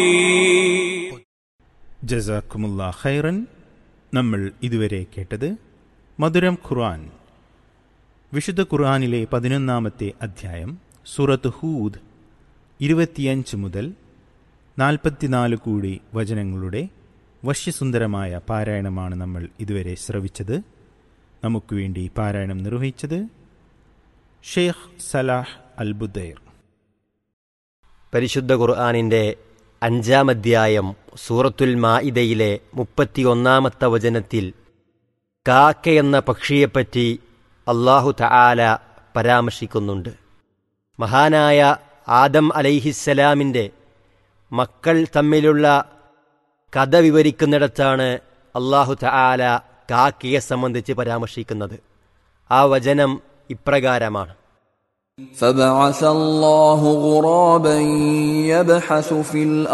ജസാക്കുമുള്ള ഖൈറൻ നമ്മൾ ഇതുവരെ കേട്ടത് മധുരം ഖുർആൻ വിശുദ്ധ ഖുർആനിലെ പതിനൊന്നാമത്തെ അധ്യായം സൂറത്ത് ഹൂദ് ഇരുപത്തിയഞ്ച് മുതൽ നാൽപ്പത്തിനാല് കൂടി വചനങ്ങളുടെ വശ്യസുന്ദരമായ പാരായണമാണ് നമ്മൾ ഇതുവരെ ശ്രവിച്ചത് നമുക്ക് വേണ്ടി പാരായണം നിർവഹിച്ചത് ഷെയ്ഖ് സലാഹ് അൽബുദൈർ പരിശുദ്ധ ഖുർആാനിൻ്റെ അഞ്ചാം അധ്യായം സൂറത്തുൽ മാഇദയിലെ മുപ്പത്തിയൊന്നാമത്തെ വചനത്തിൽ കാക്ക എന്ന പക്ഷിയെപ്പറ്റി അള്ളാഹു തആല പരാമർശിക്കുന്നുണ്ട് മഹാനായ ആദം അലൈഹിസ്സലാമിൻ്റെ മക്കൾ തമ്മിലുള്ള കഥ വിവരിക്കുന്നിടത്താണ് അള്ളാഹു തആല കാക്കയെ സംബന്ധിച്ച് പരാമർശിക്കുന്നത് ആ വചനം ഇപ്രകാരമാണ് فبعث الله غرابا يبحث في الأرض